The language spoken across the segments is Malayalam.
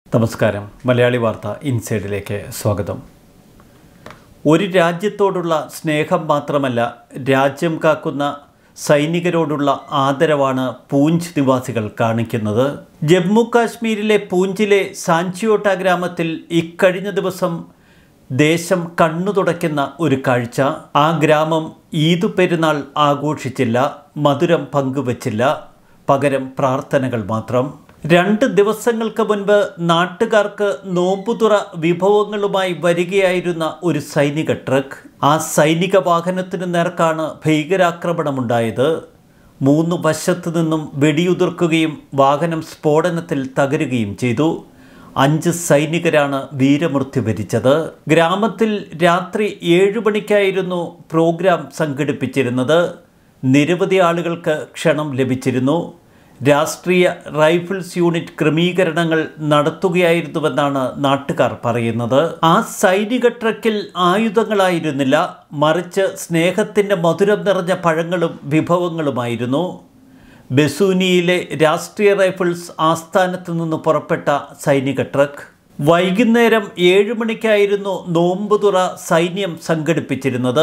നമസ്കാരം മലയാളി വാർത്ത ഇൻസൈഡിലേക്ക് സ്വാഗതം ഒരു രാജ്യത്തോടുള്ള സ്നേഹം മാത്രമല്ല രാജ്യം കാക്കുന്ന സൈനികരോടുള്ള ആദരവാണ് പൂഞ്ച് നിവാസികൾ കാണിക്കുന്നത് ജമ്മു കാശ്മീരിലെ പൂഞ്ചിലെ സാഞ്ചിയോട്ട ഗ്രാമത്തിൽ ഇക്കഴിഞ്ഞ ദിവസം ദേശം കണ്ണു തുടയ്ക്കുന്ന ഒരു കാഴ്ച ആ ഗ്രാമം ഈദ് പെരുന്നാൾ ആഘോഷിച്ചില്ല മധുരം പങ്കുവച്ചില്ല പകരം പ്രാർത്ഥനകൾ മാത്രം രണ്ട് ദിവസങ്ങൾക്ക് മുൻപ് നാട്ടുകാർക്ക് നോമ്പുതുറ വിഭവങ്ങളുമായി വരികയായിരുന്ന ഒരു സൈനിക ട്രക്ക് ആ സൈനിക വാഹനത്തിനു നേർക്കാണ് ഭീകരാക്രമണമുണ്ടായത് മൂന്ന് വശത്തു നിന്നും വെടിയുതിർക്കുകയും വാഹനം സ്ഫോടനത്തിൽ തകരുകയും ചെയ്തു അഞ്ച് സൈനികരാണ് വീരമൃത്യു വരിച്ചത് ഗ്രാമത്തിൽ രാത്രി ഏഴു മണിക്കായിരുന്നു പ്രോഗ്രാം സംഘടിപ്പിച്ചിരുന്നത് നിരവധി ആളുകൾക്ക് ക്ഷണം ലഭിച്ചിരുന്നു രാഷ്ട്രീയ റൈഫിൾസ് യൂണിറ്റ് ക്രമീകരണങ്ങൾ നടത്തുകയായിരുന്നുവെന്നാണ് നാട്ടുകാർ പറയുന്നത് ആ സൈനിക ട്രക്കിൽ ആയുധങ്ങളായിരുന്നില്ല മറിച്ച് സ്നേഹത്തിൻ്റെ മധുരം നിറഞ്ഞ പഴങ്ങളും വിഭവങ്ങളുമായിരുന്നു ബസൂനിയിലെ രാഷ്ട്രീയ റൈഫിൾസ് ആസ്ഥാനത്ത് നിന്ന് പുറപ്പെട്ട സൈനിക ട്രക്ക് വൈകുന്നേരം ഏഴ് മണിക്കായിരുന്നു നോമ്പുതുറ സൈന്യം സംഘടിപ്പിച്ചിരുന്നത്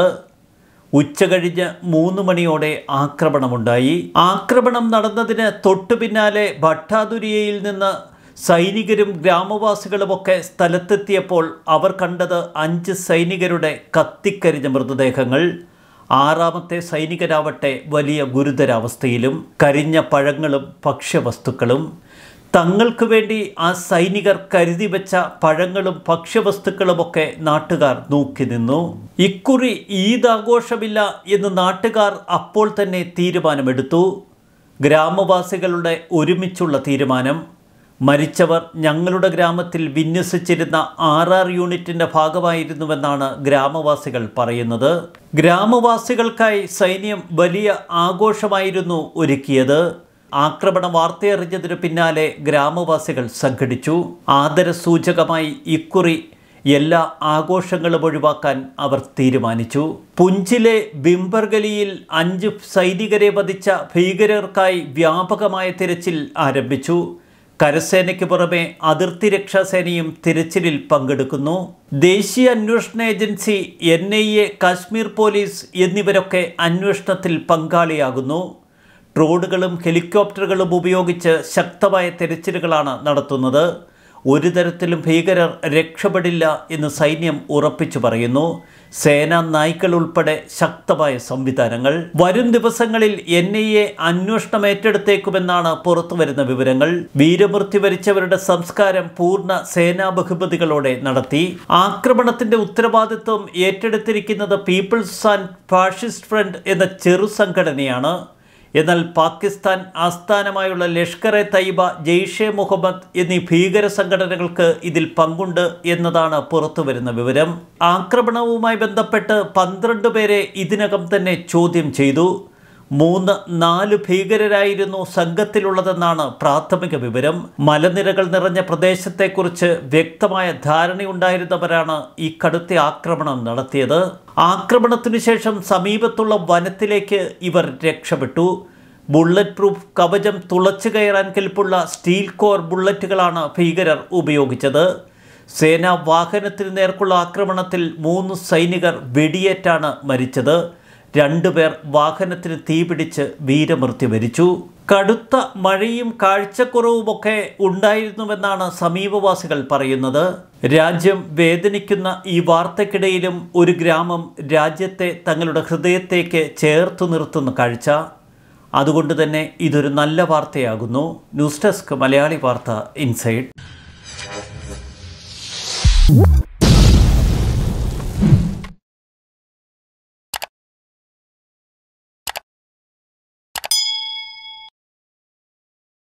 ഉച്ചകഴിഞ്ഞ് മൂന്ന് മണിയോടെ ആക്രമണമുണ്ടായി ആക്രമണം നടന്നതിന് തൊട്ടു പിന്നാലെ ഭട്ടാതുരിയയിൽ നിന്ന് സൈനികരും ഗ്രാമവാസികളുമൊക്കെ സ്ഥലത്തെത്തിയപ്പോൾ അവർ കണ്ടത് അഞ്ച് സൈനികരുടെ കത്തിക്കരിഞ്ഞ മൃതദേഹങ്ങൾ ആറാമത്തെ സൈനികരാവട്ടെ വലിയ ഗുരുതരാവസ്ഥയിലും കരിഞ്ഞ പഴങ്ങളും ഭക്ഷ്യവസ്തുക്കളും തങ്ങൾക്ക് വേണ്ടി ആ സൈനികർ കരുതി വെച്ച പഴങ്ങളും ഭക്ഷ്യവസ്തുക്കളുമൊക്കെ നാട്ടുകാർ നോക്കി നിന്നു ഇക്കുറി ഈദ് ആഘോഷമില്ല എന്ന് നാട്ടുകാർ അപ്പോൾ തന്നെ തീരുമാനമെടുത്തു ഗ്രാമവാസികളുടെ ഒരുമിച്ചുള്ള തീരുമാനം മരിച്ചവർ ഞങ്ങളുടെ ഗ്രാമത്തിൽ വിന്യസിച്ചിരുന്ന ആർ ആർ യൂണിറ്റിൻ്റെ ഭാഗമായിരുന്നുവെന്നാണ് ഗ്രാമവാസികൾ പറയുന്നത് ഗ്രാമവാസികൾക്കായി സൈന്യം വലിയ ആഘോഷമായിരുന്നു ഒരുക്കിയത് ആക്രമണ വാർത്തയറിഞ്ഞതിനു പിന്നാലെ ഗ്രാമവാസികൾ സംഘടിച്ചു ആദരസൂചകമായി ഇക്കുറി എല്ലാ ആഘോഷങ്ങളും ഒഴിവാക്കാൻ അവർ തീരുമാനിച്ചു പുഞ്ചിലെ ബിംബർഗലിയിൽ അഞ്ച് സൈനികരെ വധിച്ച ഭീകരർക്കായി വ്യാപകമായ തിരച്ചിൽ ആരംഭിച്ചു കരസേനയ്ക്ക് പുറമെ അതിർത്തി രക്ഷാസേനയും തിരച്ചിലിൽ പങ്കെടുക്കുന്നു ദേശീയ അന്വേഷണ agency N I A Kashmir police എന്നിവരൊക്കെ അന്വേഷണത്തിൽ പങ്കാളിയാകുന്നു ഡ്രോണുകളും ഹെലികോപ്റ്ററുകളും ഉപയോഗിച്ച് ശക്തമായ തെരച്ചിലുകളാണ് നടത്തുന്നത് ഒരു തരത്തിലും ഭീകരർ രക്ഷപ്പെടില്ല എന്ന് സൈന്യം ഉറപ്പിച്ചു പറയുന്നു സേനാ നായ്ക്കൾ ഉൾപ്പെടെ ശക്തമായ സംവിധാനങ്ങൾ വരും ദിവസങ്ങളിൽ എൻ ഐ എ അന്വേഷണം ഏറ്റെടുത്തേക്കുമെന്നാണ് പുറത്തുവരുന്ന വിവരങ്ങൾ വീരമൃത്യു വരിച്ചവരുടെ സംസ്കാരം പൂർണ്ണ സേനാ ബഹുമതികളോടെ നടത്തി ആക്രമണത്തിന്റെ ഉത്തരവാദിത്വം ഏറ്റെടുത്തിരിക്കുന്നത് പീപ്പിൾസ് ആൻഡ് ഫാഷിസ്റ്റ് ഫ്രണ്ട് എന്ന ചെറു സംഘടനയാണ് എന്നാൽ പാകിസ്ഥാൻ ആസ്ഥാനമായുള്ള ലഷ്കർ എ തയ്യബ ജെയ്ഷെ മുഹമ്മദ് എന്നീ ഭീകര സംഘടനകൾക്ക് ഇതിൽ പങ്കുണ്ട് എന്നതാണ് പുറത്തുവരുന്ന വിവരം ആക്രമണവുമായി ബന്ധപ്പെട്ട് പന്ത്രണ്ട് പേരെ ഇതിനകം തന്നെ ചോദ്യം ചെയ്തു മൂന്ന് നാല് ഭീകരരായിരുന്നു സംഘത്തിലുള്ളതെന്നാണ് പ്രാഥമിക വിവരം മലനിരകൾ നിറഞ്ഞ പ്രദേശത്തെക്കുറിച്ച് വ്യക്തമായ ധാരണയുണ്ടായിരുന്നവരാണ് ഈ കടുത്ത ആക്രമണം നടത്തിയത് ആക്രമണത്തിനു ശേഷം സമീപത്തുള്ള വനത്തിലേക്ക് ഇവർ രക്ഷപ്പെട്ടു ബുള്ളറ്റ് പ്രൂഫ് കവചം തുളച്ചു കയറാൻ കെൽപ്പുള്ള സ്റ്റീൽ കോർ ബുള്ളറ്റുകളാണ് ഭീകരർ ഉപയോഗിച്ചത് സേനാ വാഹനത്തിന് നേർക്കുള്ള ആക്രമണത്തിൽ മൂന്ന് സൈനികർ വെടിയേറ്റാണ് മരിച്ചത് രണ്ടുപേർ വാഹനത്തിന് തീപിടിച്ച് വീരമൃത്യു വരിച്ചു കടുത്ത മഴയും കാഴ്ചക്കുറവുമൊക്കെ ഉണ്ടായിരുന്നുവെന്നാണ് സമീപവാസികൾ പറയുന്നത് രാജ്യം വേദനിക്കുന്ന ഈ വാർത്തക്കിടയിലും ഒരു ഗ്രാമം രാജ്യത്തെ തങ്ങളുടെ ഹൃദയത്തേക്ക് ചേർത്തു നിർത്തുന്ന കാഴ്ച അതുകൊണ്ട് തന്നെ ഇതൊരു നല്ല വാർത്തയാകുന്നു ന്യൂസ് ഡെസ്ക് മലയാളി വാർത്ത ഇൻസൈഡ്